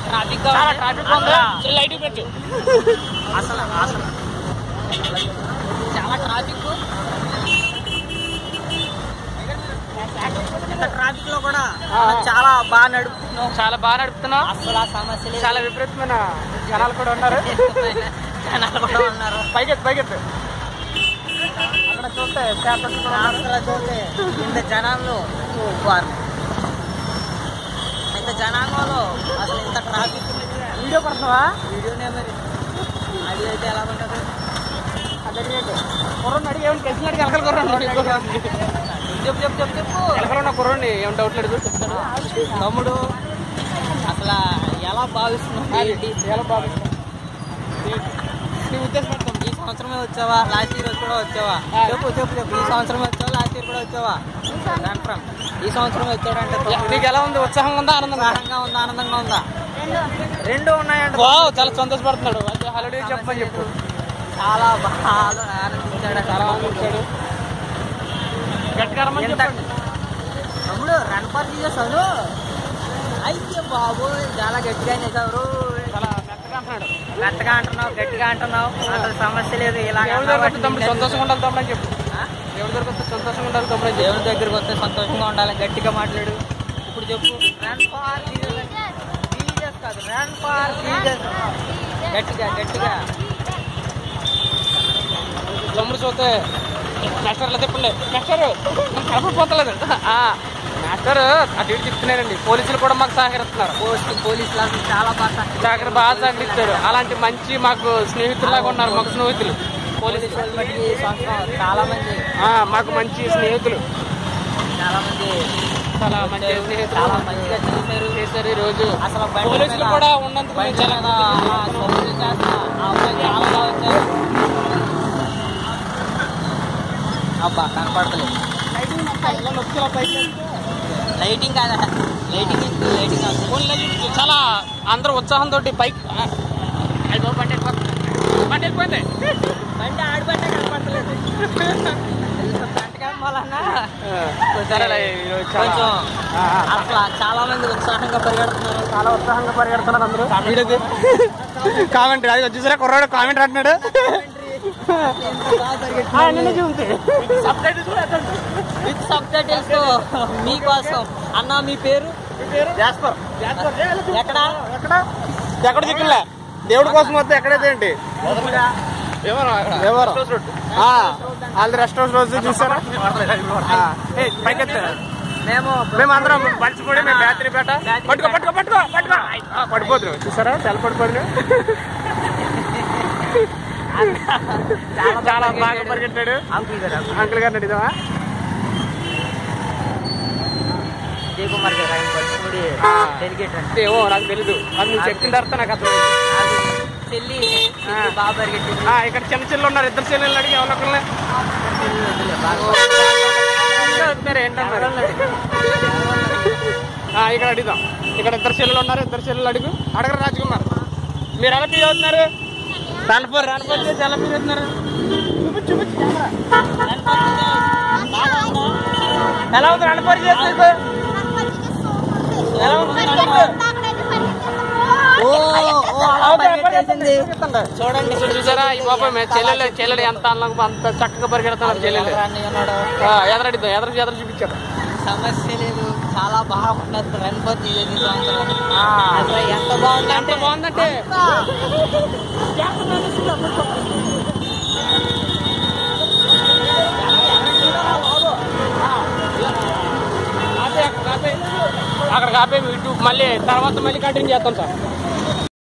Traffic చాలా traffic ఉంది అసలు లైట్ పెట్టు అసలు అసలు చాలా ట్రాఫిక్ ఇంత ట్రాఫిక్ లో కూడా ఆ. చాలా బాగా నడుపుతున్నాం చాలా బాగా నడుపుతున్నావు అసలు ఆ సమస్య లేదు చాలా విపరీతమైన జనాలు కూడా ఉన్నారు జనాలు కూడా ఉన్నారు పైకెత్తు పైకెత్తు అక్కడ చూస్తే చేపలు కూడా ఉన్నారు. అసలు చూస్తే ఇంత జనాల్లో వారు ఇంత జనాంగంలో అసలు ఇంత ట్రాఫిక్ వీడియో పడుతున్నావా వీడియోనే మరి అది అయితే ఎలా ఉంటుంది కుర్రోడిని అడిగి ఏమైనా తెలిసిన అడిగి ఎలకల కుర్రోడిని చెప్పు చెప్పు చెప్పు చెప్పు ఎలకలు ఉన్న కుర్రోడిని ఏం డౌట్ లేదు చెప్తాను తమ్ముడు అసలు ఎలా భావిస్తున్నావు ఏంటి? చాలా బాగా నీ ఉద్దేశం ఏంటి? ఈ సంవత్సరమే వచ్చావా లాస్ట్ ఇయర్ కూడా వచ్చావా ఆ. చెప్పు చెప్పు చెప్పు ఈ సంవత్సరం వచ్చావా లాస్ట్ ఇయర్ కూడా వచ్చావా కన్ఫర్మ్ ఈ సంవత్సరం వచ్చాడంటే తమ్ముడు నీకు ఎలా ఉంది ఉత్సాహం ఉందా ఆనందం ఉత్సాహంగా ఉందా ఆనందంగా ఉందా రెండు ఉన్నాయంట వావ్ చాలా సంతోషపడుతున్నాడు అయితే హాలిడే చెప్పని చెప్పు చాలా బాగా ఆనందించాడు చాలా ఆనందించాడు గట్టిగా రమ్మని ఎంత చెప్పండి తమ్ముడు రన్ పార్టీ చేశాడు అయితే బాబు చాలా గట్టిగా చేశారు చాలా మెత్తగా అంటున్నాడు మెత్తగా అంటున్నావు గట్టిగా అంటున్నావు అసలు సమస్య లేదు ఇలా దేవుడి దగ్గర వస్తే తమ్ముడు సంతోషంగా ఉండాలి తమ్ముడు అని చెప్పు ఆ? దేవుడి దగ్గర వస్తే సంతోషంగా ఉండాలి తమ్ముడు అని చెప్పు దేవుడి దగ్గరికి వస్తే సంతోషంగా ఉండాలి గట్టిగా మాట్లాడు ఇప్పుడు చెప్పు రన్ ఫార్ జీసస్ జీసస్ కాదు రన్ ఫార్ జీసస్ గట్టిగా గట్టిగా తమ్ముడు చూస్తే మాస్టర్ ఇలా చెప్పండి మాస్టర్ కనపడిపోతలేదు మాస్టర్ అటు ఇటు చెప్తున్నారండి పోలీసులు కూడా మాకు సహకరిస్తున్నారు పోస్ట్ పోలీసులు అసలు చాలా బాగా సహకరి బాగా సహకరిస్తారు అలాంటి మంచి మాకు స్నేహితుల్లాగా ఉన్నారు మాకు స్నేహితులు పోలీసు వాళ్ళు బట్టి ఈ సంవత్సరం చాలా మంది ఆ, మాకు మంచి స్నేహితులు చాలా మంది చాలా మంచి స్నేహితులు చాలా మంచిగా చేశారు చేశారు ఈ రోజు అసలు బండి పోలీసులు మీద- కూడా ఉన్నందుకు బండి చాలా మీద అలా సౌండ్ చేస్తా ఆ అబ్బాయి చాలా బాగా వచ్చారు అబ్బా కనపడతలేదు లైటింగ్ కాదా లైటింగ్ ఎందుకు? లైటింగ్ కాదు. ఫోన్లో చూపించు. చాలా అందరూ ఉత్సాహంతో బైక్ అయ్యో బండి వెళ్ళిపోతుంది బండి వెళ్ళిపోయింది బండి ఆడిపడ్డా కనపడతలేదు సంతకం వలన సరేలే, ఈరోజు చాలా- కొంచెం ఆ, ఆ, అట్లా చాలా మంది ఉత్సాహంగా పరిగెడుతున్నారు చాలా ఉత్సాహంగా పరిగెడుతున్నారు అందరూ వీడియోకి కామెంట్ అది వచ్చేసరి కుర్రాడు కామెంట్ అంటున్నాడు ఆ, నిన్ను చూపించు. విత్ సబ్ టైటిల్స్ తో మీకోసం అన్న మీ పేరు జాస్పర్. ఎక్కడ ఎక్కడ ఎక్కడ చిక్కులే దేవుడి కోసం వస్తే ఎక్కడైతే ఏంటి ఎవరు వాళ్ళది రెస్ట్ హౌస్ రోజు చూసారా ఆ, ఏయ్, పైకెత్తు. మేము మేము అందరం పంచుకొని మేము బ్యాటరీ పేట పట్టుకో పట్టుకో పట్టుకో పట్టుకో ఆ, పడిపోతున్నాం చూసారా చాలా పడిపోతున్నాం చాలా బాగా పరిగెట్టాడు అంకుల్ గారు అంకుల్ గారిని అడిగావా జయకుమార్ గారు ఆయన పట్టుకుడి ఆ. డెలిగేట్ అండి ఏమో నాకు తెలీదు అది నువ్వు చెప్పిన తర్వాత నాకు అర్థమైంది అది చెల్లి చెల్లి బాగా పరిగెట్టింది ఆ, ఇక్కడ చిన్న చిల్లు ఉన్నారు ఇద్దరు చెల్లెళ్ళు అడిగి ఎవరి ఒకళ్ళని చెల్లి వదిలే, బాగా వస్తున్నారు ఏంటన్నారు ఆ, ఇక్కడ అడుగుదాం ఇక్కడ ఇద్దరు చెల్లెలు ఉన్నారు ఇద్దరు చెల్లెలు అడుగు అడగరు రాజకుమార్ మీరు ఎలా ఫీల్ అవుతున్నారు రణపూర్ రణపూర్ చేసి ఎలా ఫీల్ అవుతున్నారు చూపించు చూపించు కెమెరా. ఎలా ఉంది రణపూర్ చేసి నీకు? ఎలా ఉంది రణపూర్? ఓ ఓ అలా పరిగెట్టేసింది చూడండి చూసారా ఈ పాప చెల్లెలు చెల్లెలు ఎంత అందంగా అంత చక్కగా పరిగెడుతున్నారు చెల్లెలు అన్నీ ఉన్నాడు ఆ, ఎదరడిద్దాం ఎదర ఎదర చూపించారు సమస్య లేదు చాలా బాగుంటుంది రన్ పోతే ఇది సంవత్సరం అసలు ఎంత బాగుందంటే ఎంత బాగుందంటే ఆపే, అక్కడ ఆపే. అక్కడ కాపే ఇటు మళ్ళీ తర్వాత మళ్ళీ కంటిన్యూ చేస్తాం సార్